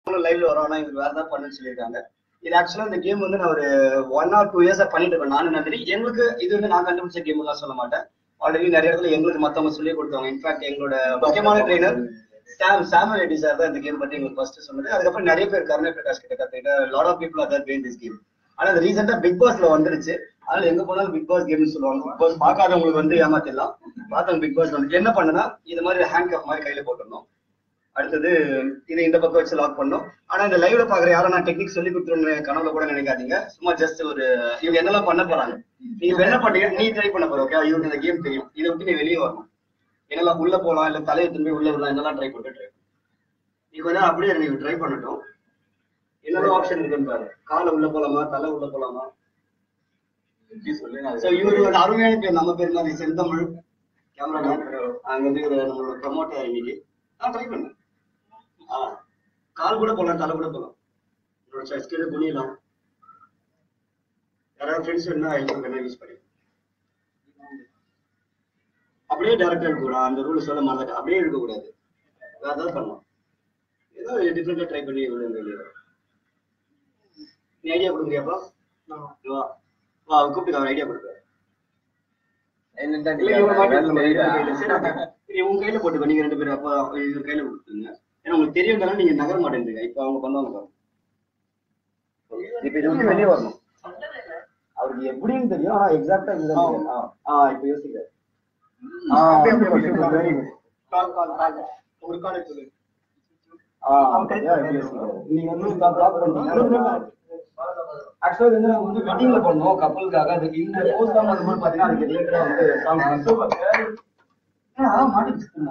லைவ்ல வரோம் ஆனா இது வேற ஏதாவது பண்ணுன்னு சொல்லியிருக்காங்க இது ஆக்சுவலா இந்த கேம் வந்து நான் ஒரு ஒன் ஆர் டூ இயர்ஸா பண்ணிட்டு இருக்கேன் நானும் நந்தினி எங்களுக்கு இது வந்து நான் கண்டுபிடிச்ச கேம் எல்லாம் சொல்ல மாட்டேன் ஆல்ரெடி நிறைய இடத்துல எங்களுக்கு மத்தவங்க சொல்லி கொடுத்தாங்க இன்ஃபேக்ட் எங்களோட முக்கியமான ட்ரெயினர் சாம் சாம் ரெட்டி சார் தான் இந்த கேம் பத்தி எங்களுக்கு ஃபர்ஸ்ட் சொன்னது அதுக்கப்புறம் நிறைய பேர் கருணை பிரகாஷ் கிட்ட கத்துக்கிட்ட lot of people other playing this game ஆனா அது ரீசெண்டா பிக் பாஸ்ல வந்துருச்சு அதனால எங்க போனாலும் பிக் பாஸ் கேம்னு சொல்லுவாங்க பிக் பாஸ் பார்க்காதவங்களுக்கு வந்து ஏமாத்திடலாம் பார்த்தவங்க பிக் பாஸ் வந்து என்ன பண்ணுனா இது மாதிரி ஹேண்ட் கப் மாதிரி கையில போட்டுருந்தோம் அடுத்தது இதை இந்த பக்கம் வச்சு லாக் பண்ணோம் ஆனா இந்த லைவ்ல பாக்குற யாரும் நான் டெக்னிக் சொல்லி கொடுத்துருன்னு கனவுல கூட நினைக்காதீங்க சும்மா ஜஸ்ட் ஒரு இவங்க என்னெல்லாம் பண்ண போறாங்க நீங்க இப்ப என்ன பண்றீங்க நீ ட்ரை பண்ண போற ஓகே இவங்க இந்த கேம் தெரியும் இதை விட்டு நீ வெளியே வரணும் என்னெல்லாம் உள்ள போலாம் இல்ல தலையை திரும்பி உள்ள விடலாம் என்னெல்லாம் ட்ரை பண்ணிட்டு ட்ரை நீ கொஞ்ச நேரம் அப்படியே நீங்க ட்ரை பண்ணட்டும் என்னெல்லாம் ஆப்ஷன் இருக்குன்னு பாரு காலை உள்ள போலாமா தலை உள்ள போலாமா சோ இவரு ஒரு அருமையான பேர் நம்ம பேர் மாதிரி செந்தமிழ் கேமராமேன் அங்க வந்து இவரு நம்மளோட ப்ரமோட்டர் இன்னைக்கு நான் ட்ரை பண்ணேன் ஆ, கால் கூட போலாம் தலை கூட போலாம் உங்களோட சாய்ஸ் கீழே குனியலாம் யாராவது ஃப்ரெண்ட்ஸ் வேணா ஐஃபோன் வேணா யூஸ் பண்ணி அப்படியே டேரக்டா எடுக்க கூடாது அந்த ரூல் சொல்ல மாதிரி அப்படியே எடுக்க கூடாது வேற ஏதாவது பண்ணலாம் ஏதோ டிஃப்ரெண்டா ட்ரை பண்ணி விடுங்க வெளியே நீ ஐடியா கொடுக்குறியாப்பா வா வா கூப்பிட்டு அவர் ஐடியா கொடுக்குறேன் இல்ல, இவங்க மாட்டி நம்ம ரெண்டு கையில. சரி, அப்ப சரி, உங்க கையில போட்டுக்கோ நீங்க ரெண்டு பேரும் அப்ப இவர் கையில கொடுத்துருங்க ஏன்னா உங்களுக்கு தெரியுங்கிறனால நீங்க நகர மாட்டேன்றீங்க இப்ப அவங்க பண்ணுவாங்க பாருங்க. இப்ப இது வந்து வெளியே வரணும் அவருக்கு எப்படின்னு தெரியும் ஆனா எக்ஸாக்டா இதுதான் தெரியும். ஆ, ஆ இப்ப யோசிக்கிறேன் ஆ, very good. ஒரு கால் இருக்குது ஆ, yeah, இப்ப யோசிக்கிறேன். நீங்க வந்து block பண்ணிட்டீங்கன்னா ஆக்சுவலா வந்து நம்ம வந்து வெட்டிங்ல பண்ணோம் கப்பலுக்காக அதுக்கு இந்த போஸ்ட் தான் வரும்போது பாத்தீங்கன்னா அதுக்கு ரிலேட்டடா வந்து சாங் சூப்பர் மாட்டிக்கிச்சுமா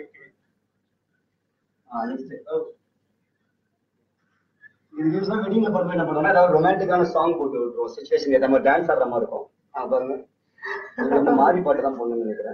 இது யூஸ்வலா வெட்டிங்ல பண்ணும்போது என்ன பண்ணுவோம்னா ஏதாவது ரொமான்டிக்கான சாங் போட்டு விட்டுருவோம் சுச்சுவேஷன் ஏற்ற மாதிரி டான்ஸ் ஆடுற மாதிரி இருக்கும் ஆ, பாருங்க இது வந்து மாறி பாட்டு தான் போடணும்னு நினைக்கிறேன்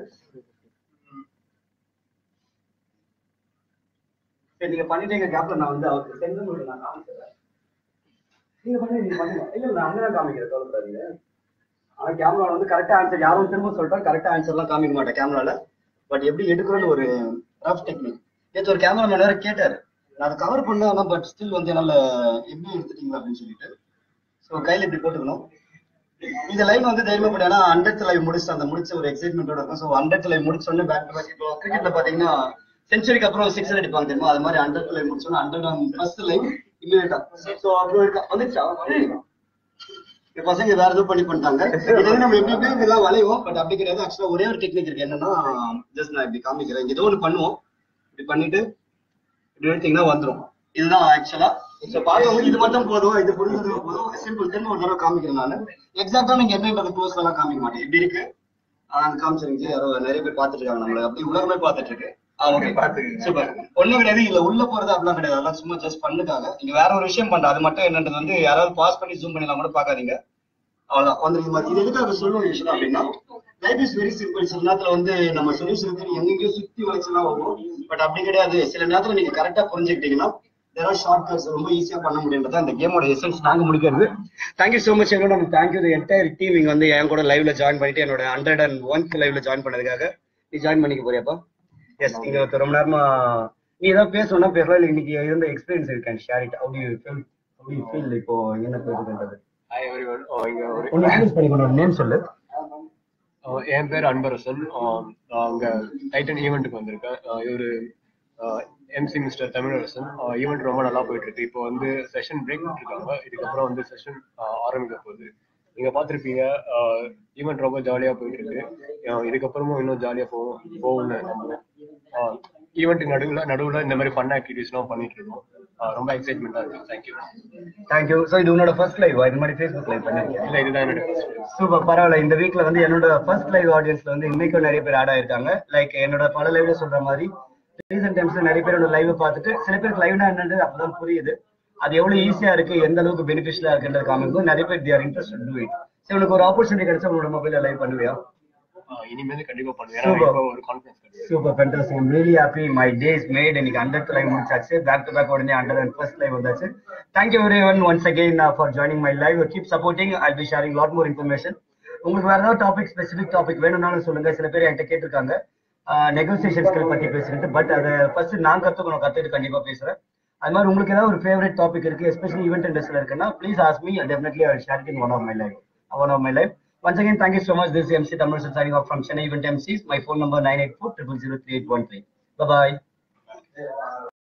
சரி நீங்க பண்ணிட்டீங்க கேப்ல நான் வந்து அவருக்கு செந்தமிழ் நான் காமிச்சிடுறேன் நீங்க பண்ணி நீங்க பண்ணுங்க இல்ல இல்ல நான் அங்கே காமிக்கிறேன் கவலைப்படாதீங்க ஆனா கேமரால வந்து கரெக்டா ஆன்சர் யாரும் திரும்ப சொல்லிட்டா கரெக்டா ஆன்சர்லாம் காமிக்க மாட்டேன் கேமரால பட் எப்படி எடுக்கிறோன்னு ஒரு ரஃப் டெக்னிக் நேற்று ஒரு கேமராமேன் வேற கேட்டாரு நான் அதை கவர் பண்ணேன் ஆனா பட் ஸ்டில் வந்து என்னால எப்படி எடுத்துட்டீங்க அப்படின்னு சொல்லிட்டு ஸோ கையில இப்படி போட்டுக்கணும் இந்த லைன் வந்து தைரியமா போட்டு ஏன்னா ஹண்ட்ரட் லைவ் முடிச்சு அந்த முடிச்ச ஒரு எக்ஸைட்மெண்டோட இருக்கும் ஸோ ஹண்ட்ரட் லைவ் முடிச்ச உடனே பேக் டு பேக் இப்போ கிரிக்கெட்ல பாத்தீங்கன்னா செஞ்சுரிக்கு அப்புறம் சிக்ஸ் அடிப்பாங்க தெரியுமா அது மாதிரி ஹண்ட்ரட் லைவ் முடிச்சோன்னா ஹண்ட்ரட் அண்ட் ஃபர்ஸ்ட் லைவ் இமீடியட்டா ஸோ அப்புறம் இருக்கா வந்துச்சா இந்த பசங்க வேற எதுவும் பண்ணி பண்ணிட்டாங்க இது வந்து நம்ம எப்படி எப்படி இதெல்லாம் வளைவோம் பட் அப்படி கிடையாது ஆக்சுவலா ஒரே ஒரு டெக்னிக் இருக்கு என்னன்னா ஜஸ்ட் நான் இப்படி காமிக்கிறேன் இங்க ஏதோ ஒன்று பண்ணுவோம் இப்படி பண்ணிட்டு இப்படி எடுத்தீங்கன்னா வந்துரும் இதுதான் ஆக்சுவலா சோ பாத்தவங்க இது மட்டும் போதும் இது புரிஞ்சது போதும் சிம்பிள் திரும்ப ஒரு தடவை காமிக்கிறேன் நான் எக்ஸாக்டா நீங்க என்னன்றது க்ளோஸ்ல எல்லாம் காமிக்க மாட்டேன் இப்படி இருக்கு ஆஹ் காமிச்சிருந்துச்சு யாரோ நிறைய பேர் பாத்துட்டு இருக்காங்க நம்மள அப்படி உலகமே பாத்துட்டு இருக்கு ஓகே சூப்பர் ஒண்ணும் கிடையாது இல்ல உள்ள போறது அப்படிலாம் கிடையாது அதெல்லாம் சும்மா ஜஸ்ட் பண்ணுக்காக நீங்க வேற ஒரு விஷயம் பண்ற அது மட்டும் என்னன்றது வந்து யாராவது பாஸ் பண்ணி ஜூம் பண்ணலாம் கூட பாக்காதீங்க அவ்வளவுதான் வந்து இது எதுக்கு அதை சொல்லுவோம் விஷயம் அப்படின்னா லைஃப் இஸ் வெரி சிம்பிள் சில நேரத்துல வந்து நம்ம சொல்யூஷன் எங்கெங்கயோ சுத்தி வளைச்சுலாம் வரும் பட் அப்படி கிடையாது சில நேரத்துல நீங்க கரெக்டா புரிஞ்சுக்கிட்டீங்கன்னா தேர் ஆர் ஷார்ட் கட்ஸ் ரொம்ப ஈஸியா பண்ண முடியுன்றது அந்த கேமோட எசன்ஸ் நாங்க முடிக்கிறது தேங்க்யூ சோ மச் என்னோட தேங்க்யூ என்டையர் டீம் இங்க வந்து என் கூட லைவ்ல ஜாயின் பண்ணிட்டு என்னோட ஹண்ட்ரட் அண்ட் ஒன்த் லைவ்ல ஜாயின் பண்ணதுக்காக நீ ஜாயின் பண்ணிக்க போறியாப்பா எஸ் இங்க ஒருத்தர் ரொம்ப நேரமா நீ ஏதாவது பேசணும்னா பேசலாம் இல்ல இன்னைக்கு இருந்த எக்ஸ்பீரியன்ஸ் இருக்கேன் share it how you feel how you feel இப்போ என்ன போயிருக்குன்றது ஹாய் எவ்ரி ஒன் இங்க ஒரு ஒன்னு ஹேண்டில் பண்ணிக்கணும் நேம் சொல்லு uh, என் பேர் அன்பரசன் uh, நான் அங்க டைட்டன் ஈவெண்ட்டுக்கு வந்திருக்கேன் uh, இவரு எம்சி மிஸ்டர் தமிழரசன் ஈவெண்ட் ரொம்ப நல்லா போயிட்டு இருக்கு இப்போ வந்து செஷன் பிரேக் இருக்காங்க இதுக்கப்புறம் வந்து செஷன் ஆரம்பிக்க போகுது நீங்க பார்த்திருப்பீங்க ஈவெண்ட் ரொம்ப ஜாலியா போயிட்டு இருக்கு uh, இதுக்கப்புறமும் இன்னும் ஜாலியா போகும் போகும்னு நம்புறேன் ஈவெண்ட்டுக்கு நடுவுல நடுவுல இந்த மாதிரி ஃபன் ஆக்டிவிட்டிஸ்லாம் பண்ணிட்டு இருக்கோம் Uh, ரொம்ப எக்ஸைட்மெண்டா இருக்கு தேங்க்யூ தேங்க்யூ ஸோ இது உன்னோட ஃபர்ஸ்ட் லைவ் இது மாதிரி ஃபேஸ்புக் லைவ் பண்ணிருக்கேன் இல்ல இதுதான் என்னோட first video. சூப்பர் பரவாயில்ல இந்த வீக்ல வந்து என்னோட ஃபர்ஸ்ட் லைவ் ஆடியன்ஸ்ல வந்து இன்னைக்கும் நிறைய பேர் ஆட் ஆயிருக்காங்க லைக் என்னோட பல லைவ்ல சொல்ற மாதிரி ரீசெண்ட் டைம்ஸ்ல நிறைய பேரோட லைவ் பார்த்துட்டு சில பேருக்கு லைவ்னா என்னன்றது அப்பதான் புரியுது அது எவ்வளவு ஈஸியா இருக்கு எந்த அளவுக்கு பெனிஃபிஷியலா இருக்குன்றது காமிக்கும் நிறைய பேர் தியர் இன்ட்ரெஸ்ட் டூ இட் சரி உனக்கு ஒரு ஆப்பர்ச்சுனிட்டி கிடைச்சா உங்களோட மொபைல்ல லைவ் பண்ணுவியா Uh, இனிமேல் கண்டிப்பா பண்ணுவேன் ஏன்னா Super. இப்போ ஒரு கான்ஃபிடன்ஸ் கிடையாது super fantastic I'm really happy my days made இன்னைக்கு ஹண்ட்ரட் லைவ் முடிச்சாச்சு பேக் டு பேக் உடனே ஹண்ட்ரட் அண்ட் ஃபர்ஸ்ட் லைவ் வந்தாச்சு thank you very one once again for joining my live keep supporting I be sharing lot more information உங்களுக்கு வேற ஏதாவது topic specific topic வேணும்னாலும் சொல்லுங்க சில பேர் என்கிட்ட கேட்டிருக்காங்க நெகோசியேஷன் ஸ்கில் பத்தி பேசுறது பட் அதை ஃபர்ஸ்ட் நான் கத்துக்கணும் கத்துட்டு கண்டிப்பா பேசுறேன் அது மாதிரி உங்களுக்கு ஏதாவது ஒரு ஃபேவரட் டாபிக் இருக்கு எஸ்பெஷலி ஈவெண்ட் இண்டஸ்ட்ரியில் இருக்குன்னா please ask me definitely I share in one of my life one of my life Once again, thank you so much. This is MC Tamil signing off from Chennai Event MCs. My phone number 984 003 Bye bye.